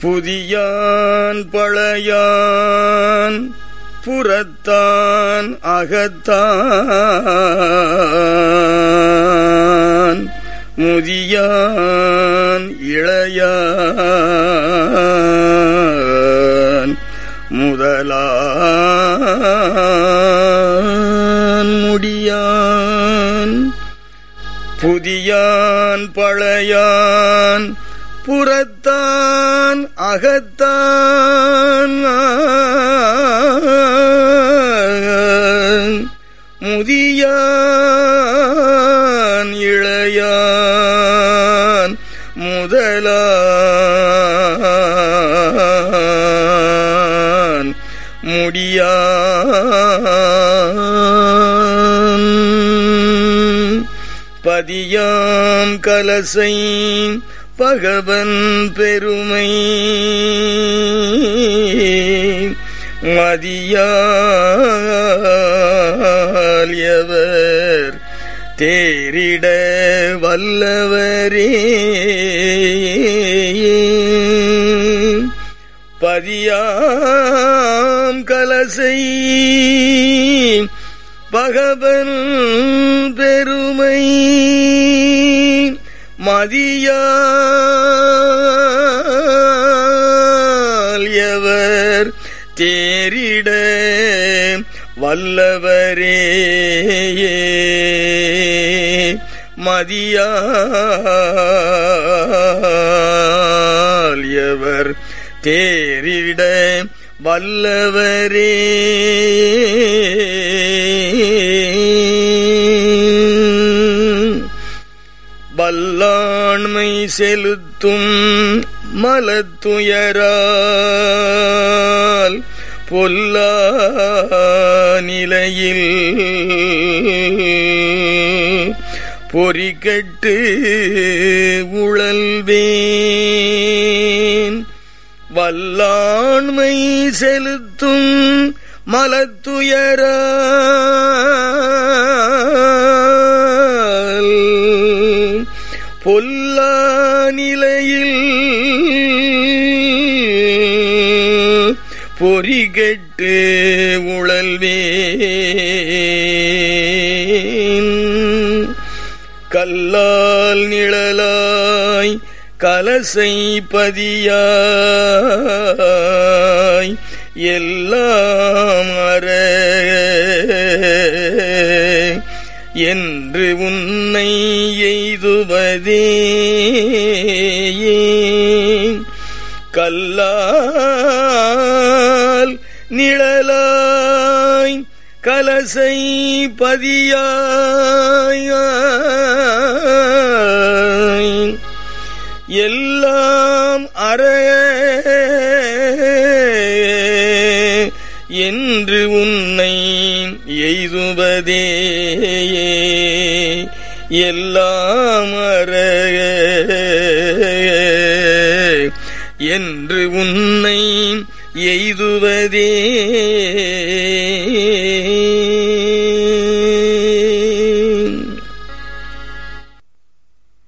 புதியான் பழையான் புறத்தான் அகத்தான் முதியான் இளையான் முதலான் முடியான் புதியான் பழையான் புறத்தான் அகத்தான் முதியான் இளையான் முதலான் முடியான் பதியாம் கலசை பகவன் பெருமை மதியாலியவர் தேரிட வல்லவரே பதியாம் கலசை பகவன் பெருமை மதியால் தேரிட வல்லவரே மதியால் எவர் தேரிட வல்லவரே வல்லாண்மை செலுத்தும் மலத்துயரால் பொல்லா நிலையில் பொறிக்கட்டு உழல்வேன் வல்லாண்மை செலுத்தும் மலத்துயரால் பொல்லா நிலையில் பொறிகெட்டு உழல்வேன் கல்லால் நிழலாய் கலசை பதியாய் எல்லாம் அற என்று உன்னை எய்துவதே கல்லால் நிழலாய் கலசை பதியாய் எல்லாம் அற என்று உன்னை எய்துவதே எல்லாம் அற என்று உன்னை எய்துவதே